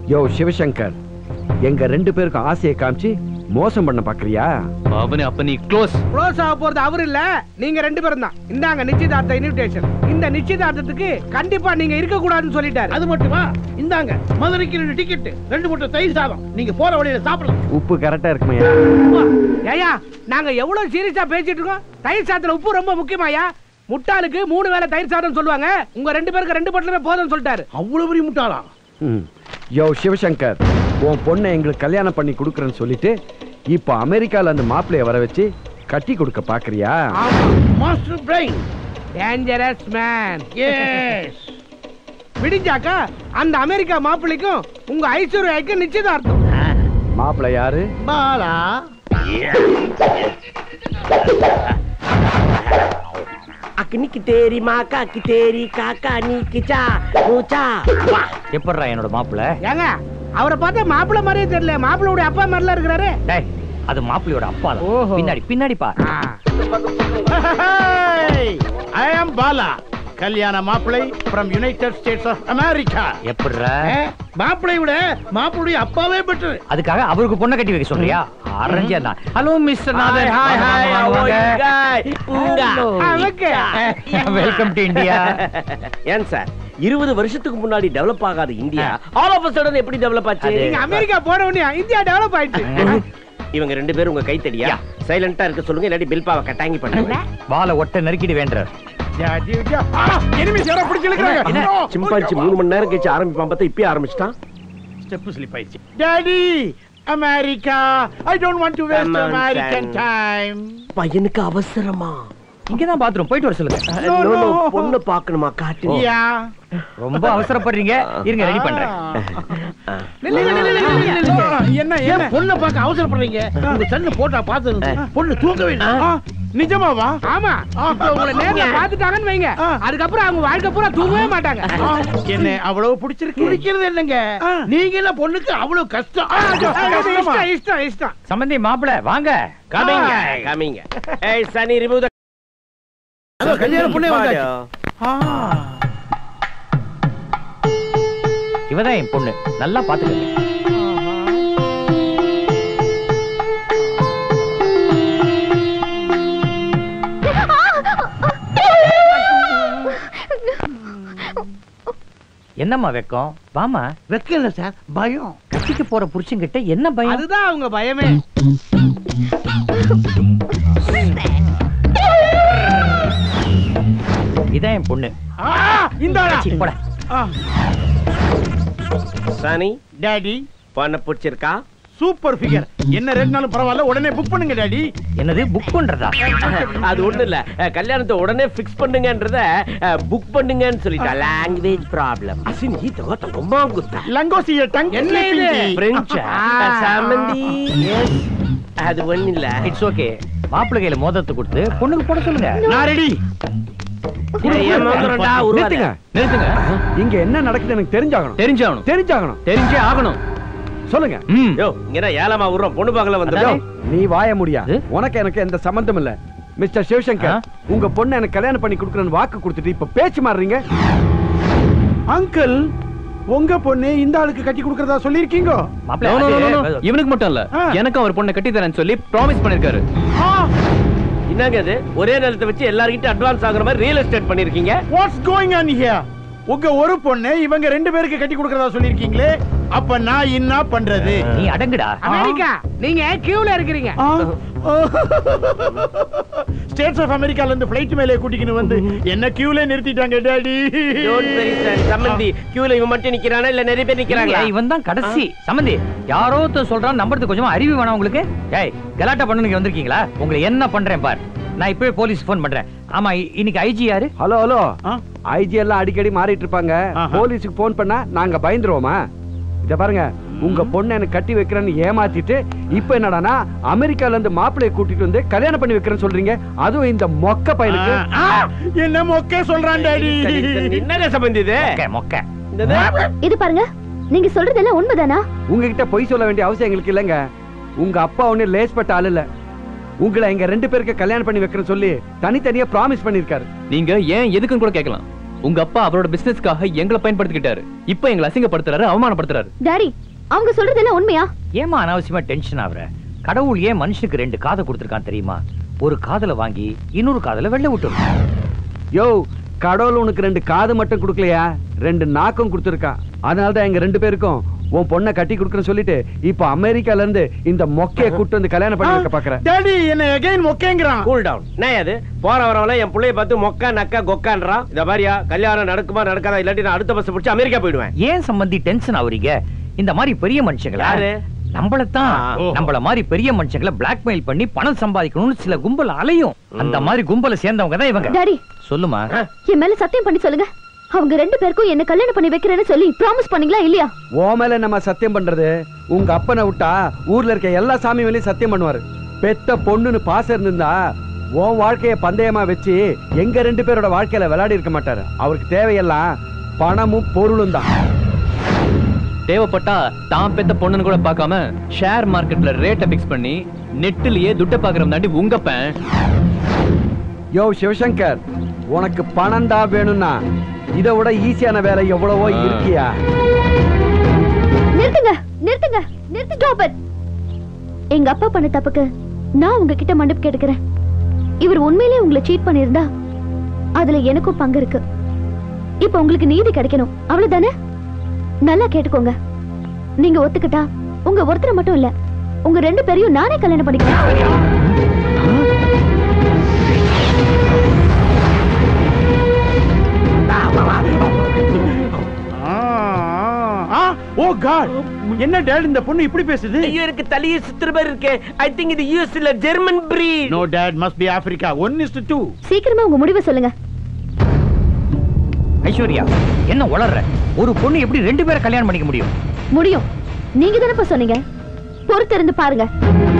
யோ சிவசங்கர் எங்க ரெண்டு பேருக்கும் ஆசையை காமிச்சு மோசம் பண்ண பாக்குறியா அவனு அப்ப நீ க்ளோஸ் க்ளோஸ் ஆக போறது அவரு இல்ல நீங்க ரெண்டு பேரும் தான் இந்தாங்க நிச்சயதார்த்த இன்விடேஷன் இந்த நிச்சயதார்த்தத்துக்கு கண்டிப்பா நீங்க இருக்க கூடாதுன்னு சொல்லிட்டாரு அது மட்டுமா இந்தாங்க மதுரைக்கு ரெண்டு டிக்கெட் ரெண்டு மூட்டை தயிர் சாதம் நீங்க போற வழியில சாப்பிடலாம் உப்பு கரெக்டா இருக்குமையா ஏயா நாங்க எவ்வளவு சீரியஸா பேசிட்டு இருக்கோம் தயிர் சாதத்துல உப்பு ரொம்ப முக்கியமாயா முட்டாளுக்கு மூணு வேளை தயிர் சாதம் சொல்லுவாங்க உங்க ரெண்டு பேருக்கு ரெண்டு பட்டலமே போதும்னு சொல்லிட்டாரு அவ்வளவு பெரிய முட்டாளா ம். யோ சிவசங்கர் உன் பொண்ணை எங்களுக்கு கல்யாணம் பண்ணி கொடுக்குறேன்னு சொல்லிட்டு இப்போ அமெரிக்கால அந்த மாப்பிள்ளைய வர வச்சு கட்டி கொடுக்க பாக்குறியா master brain dangerous man yes விடிஞ்சாக்கா அந்த அமெரிக்கா மாப்பிள்ளைக்கும் உங்க ஐஸ்வர்யாக்கு நிச்சயதார்த்தம் மாப்பிள்ளை யாரு பாலா அக்னிக்கு தேரி மாக்காக்கு தேரி காக்கா நீ கிச்சா மூச்சா வா எப்படிரா என்னோட மாப்பிள்ள ஏங்க அவரை பார்த்தா மாப்பிள்ளை மாதிரியே தெரியல மாப்பிள்ளையோட அப்பா மாதிரிலாம் இருக்கிறாரு டேய் அது மாப்பிள்ளையோட அப்பா தான். ஓஹோ. பின்னாடி பின்னாடி பா ஐ ஆம் பாலா கல்யாண மாப்பிளை from United States of America எப்படிரா மாப்பிளை விட மாப்பிளுடைய அப்பாவே பெட்டர் அதுக்காக அவருக்கு பொண்ணை கட்டி வைக்க சொல்றியா அரஞ்சா தான் hello mister Nathan hi hi hi அவக்கு வெல்கம் டு இந்தியா ஏன் சார் இருபது வருஷத்துக்கு முன்னாடி டெவலப் ஆகாத இந்தியா ஆல் ஆஃப் சடன் எப்படி டெவலப் ஆச்சு அது- நீங்க அமெரிக்கா போன உடனே இந்தியா டெவலப் ஆயிடுச்சு இவங்க ரெண்டு பேரும் உங்க கைத்தடியா சைலண்டா இருக்க சொல்லுங்க இல்லாட்டி பில்பாவை கட்டாங்கி பண்ணுங்க வாழை ஒட்ட நறுக்கிடு வேண்ட எனிமிஸ் யாரோ பிடிச்சு இழுக்கறாங்க சிம்பாஞ்சி மூணு மணி நேரம் கழிச்சு ஆரம்பிப்பான் பார்த்தா இப்பயே ஆரம்பிச்சிட்டான் ஸ்டெப் ஸ்லிப் ஆயிடுச்சு daddy America I don't want to waste Come on, American son. Time பையனுக்கு அவசரமா இங்கதான் பாத்ரூம் போயிட்டு வர சொல்லுங்க No, no, பொண்ணு பார்க்கணுமா காட்டு யா ரொம்ப அவசரப்படுறீங்க இருங்க ரெடி பண்றேன் என்ன என்ன பொண்ணு பார்க்க அவசரப்படுறீங்க உங்க சன்னு போட்டா பார்த்தது பொண்ணு தூங்கவே இல்லை ஆ, நிஜமாவா ஆமா இப்ப உங்களை நேர்ல பாத்துட்டாங்கன்னு வைங்க அதுக்கப்புறம் அவங்க வாழ்க்கை பூரா தூங்கவே மாட்டாங்க ஆ, என்ன அவ்வளவு பிடிச்சிருக்கு பிடிக்கிறது என்னங்க நீங்க எல்லாம் பொண்ணுக்கு அவ்வளவு கஷ்டம் ஆ, ஐயோ, கஷ்டமா? இஷ்டம் இஷ்டம் இஷ்டம் சம்பந்தி மாப்பிள்ள வாங்க காமிங்க காமிங்க ஏய் சனி ரிமூவ் அதோ கல்யாண பொண்ணே வந்தாச்சு ஆ, இவதான் என் பொண்ணு நல்லா பாத்துக்கங்க என்னம்மா வெக்கம் வாமா வெக்கல சார் பயம் கட்டிக்கு போற புருஷன்கிட்ட என்ன பயம் அதுதான் அவங்க பயமே இதான் என் பொண்ணு ஆ, இந்தாடா சீ, போடா சனி டாடி பொண்ணை பிடிச்சிருக்கா சூப்பர் ஃபிகர் என்ன ரெண்டு நாளும் பரவாயில்ல உடனே புக் பண்ணுங்க டாடி என்னது புக் பண்றதா அது ஒண்ணு இல்ல அஹ், கல்யாணத்தை உடனே ஃபிக்ஸ் பண்ணுங்கன்றத புக் பண்ணுங்கன்னு சொல்லிட்டா லாங்குவேஜ் ப்ராப்ளம் அசின் கீத கோத்த ரொம்ப குத்தா லங்கோசிய டங் என்ன இது? பிரெஞ்சா சமந்தி அது ஒண்ணு இல்ல இட்ஸ் ஓகே மாப்பிள்ளை கையில மோதத்தை கொடுத்து பொண்ணுக்கு போட சொல்லுங்க நான் ரெடி ஏமாந்துறடா உருவாத நிறுத்துங்க நிறுத்துங்க இங்க என்ன நடக்குது எனக்கு தெரிஞ்சாகணும் தெரிஞ்சாகணும் தெரிஞ்சாகணும் தெரிஞ்சே ஆகணும் சொல்லுங்க ம் யோ இங்க ஏழாமா விடுறோம் பொண்ணு பார்க்கல யோ, வந்துடும் நீ வாய முடியா இது? உனக்கு எனக்கு எந்த சம்பந்தம் இல்ல மிஸ்டர் சிவசங்கர் ஆ? உங்க பொண்ணை எனக்கு கல்யாணம் பண்ணி கொடுக்குறேன்னு வாக்கு கொடுத்துட்டு இப்ப பேச்சு மாறுறீங்க அங்கிள் உங்க பொண்ணு இந்த ஆளுக்கு கட்டி கொடுக்கறதா சொல்லிருக்கீங்க மாப்பிள்ளை No, no, no, no, no. அது- இவனுக்கு மட்டும் இல்ல ஆ. எனக்கும் அவர் பொண்ணை கட்டி தரேன்னு சொல்லி ப்ராமிஸ் பண்ணிருக்காரு என்னங்க இது ஒரே நேரத்தை வச்சு எல்லார்கிட்ட அட்வான்ஸ் ஆகுற மாதிரி ரியல் எஸ்டேட் பண்ணிருக்கீங்க வாட்ஸ் கோயிங் ஆன் ஹியர் உங்க ஒரு பொண்ணு இவங்க ரெண்டு பேருக்கு கட்டி கொடுக்கறதா சொல்லிருக்கீங்களே அப்ப நான் என்ன பண்றது நீ அடங்குடா அமெரிக்கா நீங்க கியூல இருக்கிறீங்க ஸ்டேட்ஸ் ஆஃப் அமெரிக்கால இருந்து பிளைட் மேலே கூட்டிக்கின்னு வந்து என்ன கியூல நிறுத்திட்டாங்க டாடி Don't worry, sir. சம்மந்தி கியூல இவன் மட்டும் நிக்கிறானா இல்ல நிறைய பேர் நிக்கிறாங்களா இவன் தான் கடைசி சம்பந்தி யாரோ ஒருத்தர் சொல்றான் நம்புறதுக்கு கொஞ்சமா அறிவு வேணாம் உங்களுக்கு ஏய் கலாட்டா பண்ணு நீங்க வந்திருக்கீங்களா உங்களை என்ன பண்றேன் பார் நான் இப்பவே போலீஸ் ஃபோன் பண்றேன் ஆமா இ- இன்னைக்கு ஐஜி யாரு ஹலோ ஹலோ ஆ? ஐஜி எல்லாம் அடிக்கடி மாறிட்டு இருப்பாங்க ஆஹா. போலீஸுக்கு போன் பண்ணா நாங்க பயந்துருவோமா இத பாருங்க உங்க பொண்ணை எனக்கு கட்டி வைக்கிறேன்னு ஏமாத்திட்டு இப்ப என்னடானா அமெரிக்கால இருந்து மாப்பிள்ளைய கூட்டிட்டு வந்து கல்யாணம் பண்ணி வைக்கிறேன்னு சொல்றீங்க அதுவும் இந்த மொக்க பையனுக்கு ஆ, என்ன மொக்க சொல்றான் டாடி சரி, சரி. என்னங்க சம்பந்தி இது மொக்க, மொக்க என்னது? இது பாருங்க நீங்க சொல்றதெல்லாம் உண்மைதானா உங்ககிட்ட பொய் சொல்ல வேண்டிய அவசியம் எங்களுக்கு இல்லைங்க உங்க அப்பா ஒண்ணு லேஸ்பட்ட ஆள் இல்ல உங்களை எங்க ரெண்டு பேருக்கு கல்யாணம் பண்ணி வைக்கிறேன்னு சொல்லி தனித்தனியா ப்ராமிஸ் பண்ணிருக்காரு நீங்க ஏன் எதுக்குன்னு கூட கேட்கலாம் உங்க அப்பா அவரோட பிசினஸ்க்காக எங்களை பயன்படுத்திக்கிட்டாரு இப்ப எங்களை அசிங்கப்படுத்துறாரு அவமானப்படுத்துறாரு டாடி அவங்க சொல்றதெல்லாம் உண்மையா ஏமா அனாவசியமா டென்ஷன் ஆகுற கடவுள் ஏன் மனுஷனுக்கு ரெண்டு காதை கொடுத்துருக்கான் தெரியுமா ஒரு காதல வாங்கி இன்னொரு காதல வெளில விட்டுரும் யோ கடவுள் உனக்கு ரெண்டு காது மட்டும் கொடுக்கலையா ரெண்டு நாக்கும் கொடுத்துருக்கான் அதனால தான் எங்க ரெண்டு பேருக்கும் உன் பொண்ணை கட்டி கொடுக்குறேன்னு சொல்லிட்டு இப்போ அமெரிக்கால இருந்து இந்த மொக்கைய கூட்டு வந்து கல்யாணம் பண்ணி வைக்க பாக்குறேன் டாடி என்ன அகைன் மொக்கேங்கிறான் கூல் டவுன் என்ன அது போற வரவங்கள என் புள்ளைய பார்த்து மொக்கா நக்கா கொக்கான்றான் இந்த மாதிரியா கல்யாணம் நடக்குமா நடக்காதா இல்லாட்டி நான் அடுத்த பஸ் பிடிச்சி அமெரிக்கா போயிடுவேன் ஏன் சம்பந்தி டென்ஷன் ஆகுறீங்க இந்த மாதிரி பெரிய மனுஷங்களா யாரு? நம்மளத்தான் ஆ, ஓஹோ. நம்மள மாதிரி பெரிய மனுஷங்களை பிளாக்மெயில் பண்ணி பணம் சம்பாதிக்கணும்னு சில கும்பல் அலையும் அந்த மாதிரி கும்பலை சேர்ந்தவங்க தான் இவங்க டாடி சொல்லுமா என் மேல சத்தியம் பண்ணி சொல்லுங்க அவங்க ரெண்டு பேருக்கும் என்ன கல்யாணம் பண்ணி வைக்கிறேன்னு சொல்லி ப்ராமிஸ் பண்ணீங்களா இல்லையா ஓ மேல நம்ம சத்தியம் பண்றது உங்க அப்பனை விட்டா ஊர்ல இருக்க எல்லா சாமி மேலயும் சத்தியம் பண்ணுவாரு பெத்த பொண்ணுன்னு பாசம் இருந்திருந்தா உன் வாழ்க்கைய பந்தயமா வச்சு எங்க ரெண்டு பேரோட வாழ்க்கையில விளையாடி இருக்க மாட்டாரு அவருக்கு தேவையெல்லாம் பணமும் பொருளும் தான் தேவைப்பட்டா தான் பெத்த பொண்ணுன்னு கூட பார்க்காம ஷேர் மார்க்கெட்ல ரேட்டை பிக்ஸ் பண்ணி நெட்டிலேயே துட்ட பாக்குறவன் தாண்டி உங்க பையன் யோ சிவசங்கர் உனக்கு பணம் தான் வேணும்னா இதை விட ஈஸியான வேலை எவ்வளவோ இருக்கியா நிறுத்துங்க நிறுத்துங்க நிறுத்து stop it. எங்க அப்பா பண்ண தப்புக்கு நான் உங்ககிட்ட மன்னிப்பு கேட்டுக்கிறேன் இவர் உண்மையிலேயே உங்களை சீட் பண்ணியிருந்தா அதுல எனக்கும் பங்கு இருக்கு இப்ப உங்களுக்கு நீதி கிடைக்கணும் அவ்வளவுதானே நல்லா கேட்டுக்கோங்க நீங்க ஒத்துக்கிட்டா உங்க ஒருத்தரை மட்டும் இல்ல உங்க ரெண்டு பேரையும் நானே கல்யாணம் பண்ணிக்கிறேன் ஓ காட் என்ன டேட் இந்த பொண்ணு இப்படி பேசுது ஐயோ எனக்கு தலையை சுத்துற மாதிரி இருக்கு ஐ திங்க் இது யூஎஸ் இல்ல German breed no that must be Africa one is too சீக்கிரமா உங்க முடிவை சொல்லுங்க ஐஸ்வர்யா என்ன உளர்ற ஒரு பொண்ணு எப்படி ரெண்டு பேரை கல்யாணம் பண்ணிக்க முடியும் முடியும் நீங்க தானப்பா சொன்னீங்க பொறுத்திருந்து பாருங்க